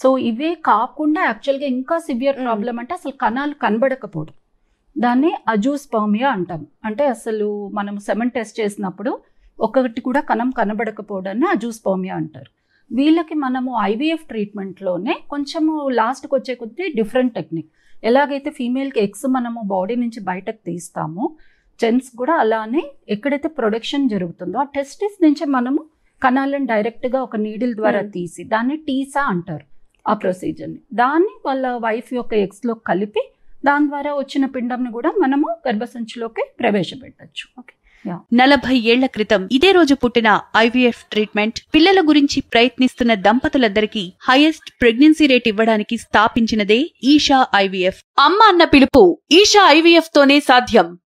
So ఇవే కాకుండా యాక్చువల్గా ఇంకా సివియర్ Mm. ప్రాబ్లం అంటే అసలు కణాలు కనబడకపోవడం దాన్ని అజూస్పర్మియా అంటాం అంటే అసలు మనం సెమెన్ టెస్ట్ చేసినప్పుడు ఒకటి కూడా కణం కనబడకపోవడాన్ని అజూస్పర్మియా అంటారు వీళ్ళకి మనము ఐవీఎఫ్ ట్రీట్మెంట్లోనే కొంచెము లాస్ట్కి వచ్చే కొద్దీ డిఫరెంట్ టెక్నిక్ ఎలాగైతే ఫీమేల్కి ఎగ్స్ మనము బాడీ నుంచి బయటకు తీస్తామో జెంట్స్ కూడా అలానే ఎక్కడైతే ప్రొడక్షన్ జరుగుతుందో ఆ టెస్టిస్ నుంచి మనము కణాలను డైరెక్ట్గా ఒక నీడిల్ ద్వారా Hmm. తీసి దాన్ని టీసా అంటారు ఆ ప్రొసీజర్ని దాన్ని వాళ్ళ వైఫ్ యొక్క ఎగ్స్లో కలిపి దాని ద్వారా వచ్చిన పిండంని కూడా మనము గర్భసంచిలోకి ప్రవేశపెట్టచ్చు నలభై ఏళ్ల క్రితం ఇదే రోజు పుట్టిన ఐవీఎఫ్ ట్రీట్మెంట్ పిల్లల గురించి ప్రయత్నిస్తున్న దంపతులందరికీ హైయెస్ట్ ప్రెగ్నెన్సీ రేట్ ఇవ్వడానికి స్థాపించినదే ఈషా ఐవీఎఫ్ అమ్మ అన్న పిలుపు ఈషా ఐవీఎఫ్ తోనే సాధ్యం